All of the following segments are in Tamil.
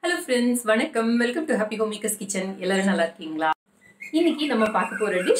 ஹலோ ஃப்ரெண்ட்ஸ் வணக்கம் welcome to happy home makers kitchen எல்லாரும் நல்லா இருக்கீங்களா இன்னைக்கு நம்ம பார்க்க போற டிஷ்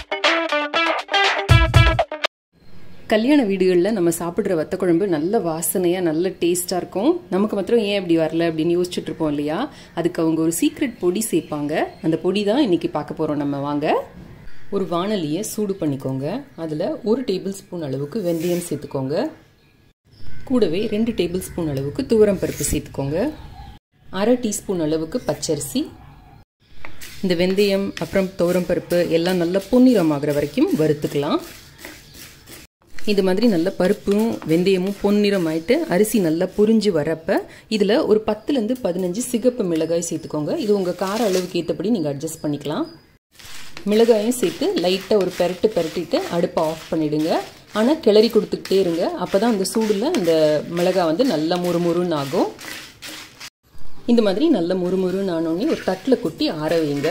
கல்யாண வீடுகளில் நம்ம சாப்பிட்ற வத்த குழம்பு நல்ல வாசனையாக நல்ல டேஸ்ட்டாக இருக்கும் நமக்கு மாத்திரம் ஏன் இப்படி வரல அப்படின்னு யோசிச்சுட்டு இருப்போம் இல்லையா அதுக்கு அவங்க ஒரு சீக்ரெட் பொடி சேர்ப்பாங்க அந்த பொடி தான் இன்னைக்கு பார்க்க போகிறோம் நம்ம வாங்க ஒரு வானலியை சூடு பண்ணிக்கோங்க அதில் ஒரு டேபிள் ஸ்பூன் அளவுக்கு வெந்தயம் சேர்த்துக்கோங்க கூடவே ரெண்டு டேபிள் ஸ்பூன் அளவுக்கு துவரம் பருப்பு சேர்த்துக்கோங்க அரை டீஸ்பூன் அளவுக்கு பச்சரிசி இந்த வெந்தயம் அப்புறம் துவரம் பருப்பு எல்லாம் நல்லா பொன்னிறமாகிற வரைக்கும் வறுத்துக்கலாம் இது மாதிரி நல்ல பருப்பும் வெந்தயமும் பொன்னிறம் ஆயிட்டு அரிசி நல்லா புரிஞ்சு வரப்ப இதில் ஒரு பத்துலேருந்து பதினஞ்சு சிகப்பு மிளகாய் சேர்த்துக்கோங்க இது உங்கள் கார அளவுக்கு ஏற்றபடி நீங்கள் அட்ஜஸ்ட் பண்ணிக்கலாம் மிளகாயும் சேர்த்து லைட்டாக ஒரு பெரட்டு பெரட்டிட்டு அடுப்பை ஆஃப் பண்ணிவிடுங்க ஆனால் கிளறி கொடுத்துக்கிட்டே இருங்க அப்போ தான் அந்த சூடில் அந்த மிளகாய் வந்து நல்லா முறுமுறுன்னு ஆகும் இந்த மாதிரி நல்ல முறுமுறுன்னு ஆனோடனே ஒரு தட்டில் கொட்டி ஆற வைங்க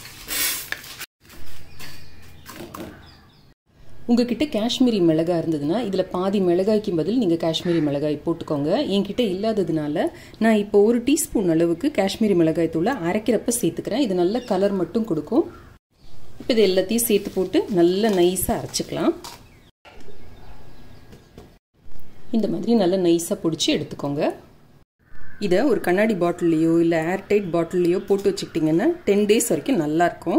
உங்ககிட்ட காஷ்மீரி மிளகாய் இருந்ததுன்னா இதில் பாதி மிளகாய்க்கு பதில் நீங்கள் காஷ்மீரி மிளகாய் போட்டுக்கோங்க என்கிட்ட இல்லாததுனால நான் இப்போ ஒரு டீஸ்பூன் அளவுக்கு காஷ்மீரி மிளகாய் தூளை அரைக்கிறப்ப சேர்த்துக்கிறேன் இது நல்ல கலர் மட்டும் கொடுக்கும் இப்போ இது எல்லாத்தையும் சேர்த்து போட்டு நல்லா நைஸாக அரைச்சிக்கலாம் இந்த மாதிரி நல்லா நைஸாக பிடிச்சி எடுத்துக்கோங்க இதை ஒரு கண்ணாடி பாட்டில்லையோ இல்லை ஏர்டைட் பாட்டில்லையோ போட்டு வச்சுக்கிட்டிங்கன்னா டென் டேஸ் வரைக்கும் நல்லாயிருக்கும்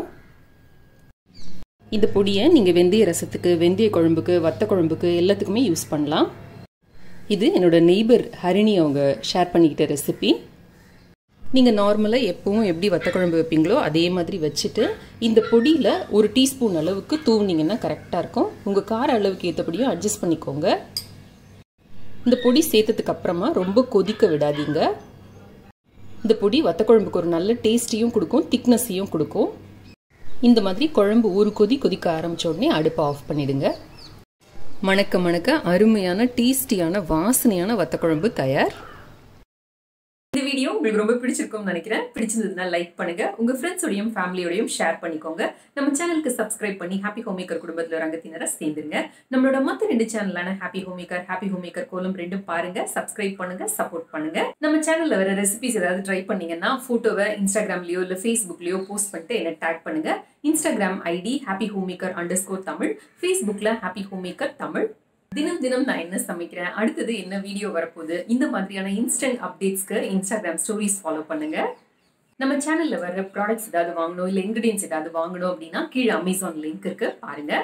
இந்த பொடியை நீங்கள் வெந்தய ரசத்துக்கு வெந்தய குழம்புக்கு வத்த குழம்புக்கு எல்லாத்துக்குமே யூஸ் பண்ணலாம் இது என்னோட நெய்பர் ஹரிணி அவங்க ஷேர் பண்ணிக்கிட்ட ரெசிபி நீங்கள் நார்மலாக எப்பவும் எப்படி வத்த குழம்பு வைப்பீங்களோ அதே மாதிரி வச்சுட்டு இந்த பொடியில் ஒரு டீஸ்பூன் அளவுக்கு தூவுனீங்கன்னா கரெக்டாக இருக்கும் உங்கள் கார அளவுக்கு ஏற்றபடியும் அட்ஜஸ்ட் பண்ணிக்கோங்க இந்த பொடி சேர்த்ததுக்கு அப்புறமா ரொம்ப கொதிக்க விடாதீங்க இந்த பொடி வத்த குழம்புக்கு ஒரு நல்ல டேஸ்டையும் கொடுக்கும் திக்னஸையும் கொடுக்கும் இந்த மாதிரி குழம்பு ஒரு கொதி கொதிக்க ஆரம்பிச்ச உடனே அடுப்பை ஆஃப் பண்ணிடுங்க மணக்க மணக்க அருமையான டேஸ்டியான வாசனையான வத்த குழம்பு தயார் இந்த வீடியோ உங்களுக்கு ரொம்ப பிடிச்சிருக்கும்னு நினைக்கிறேன் பிடிச்சிருந்ததுன்னா லைக் பண்ணுங்க உங்க ஃப்ரெண்ட்ஸோடையும் ஃபேமிலியோடையும் ஷேர் பண்ணிக்கோங்க நம்ம சேனலுக்கு சப்ஸ்கிரைப் பண்ணி ஹாப்பி ஹோமேக்கர் குடும்பத்தில் ஒரு அங்கத்தினரை சேர்ந்துருங்க நம்மளோட மற்ற ரெண்டு சேனலான happy homemaker happy homemaker kolam ரெண்டும் பாருங்க சப்ஸ்கிரைப் பண்ணுங்க சப்போர்ட் பண்ணுங்க நம்ம சேனல்ல வர ரெசிபிஸ் ஏதாவது ட்ரை பண்ணீங்கன்னா போட்டோவை இன்ஸ்டாகிராம்லயோ இல்ல ஃபேஸ்புக்லயோ போஸ்ட் பண்ணிட்டு என்ன டேக் பண்ணுங்க Instagram ID happy homemaker under score Tamil ஃபேஸ்புக்ல ஹாப்பி ஹோமேக்கர் தமிழ் தினம் தினம் நான் என்ன சமைக்கிறேன் அடுத்தது என்ன வீடியோ வரப்போகுது இந்த மாதிரியான இன்ஸ்டன்ட் அப்டேட்ஸ்க்கு இன்ஸ்டாகிராம் ஸ்டோரிஸ் ஃபாலோ பண்ணுங்க நம்ம சேனல்ல வர ப்ராடக்ட்ஸ் ஏதாவது வாங்கணும் இல்லை இன்கிரீடியன்ஸ் ஏதாவது வாங்கணும் அப்படின்னா கீழே அமேசான் லிங்க் இருக்கு பாருங்க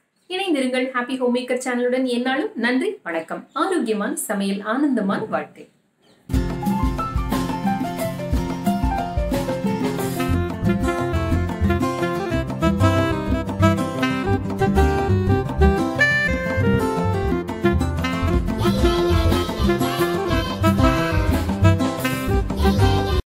இணைந்திருங்கள் ஹாப்பி ஹோம் மேக்கர் சேனலுடன் என்னாலும் நன்றி வணக்கம் ஆரோக்கியமான சமையல் ஆனந்தமான வாழ்க்கை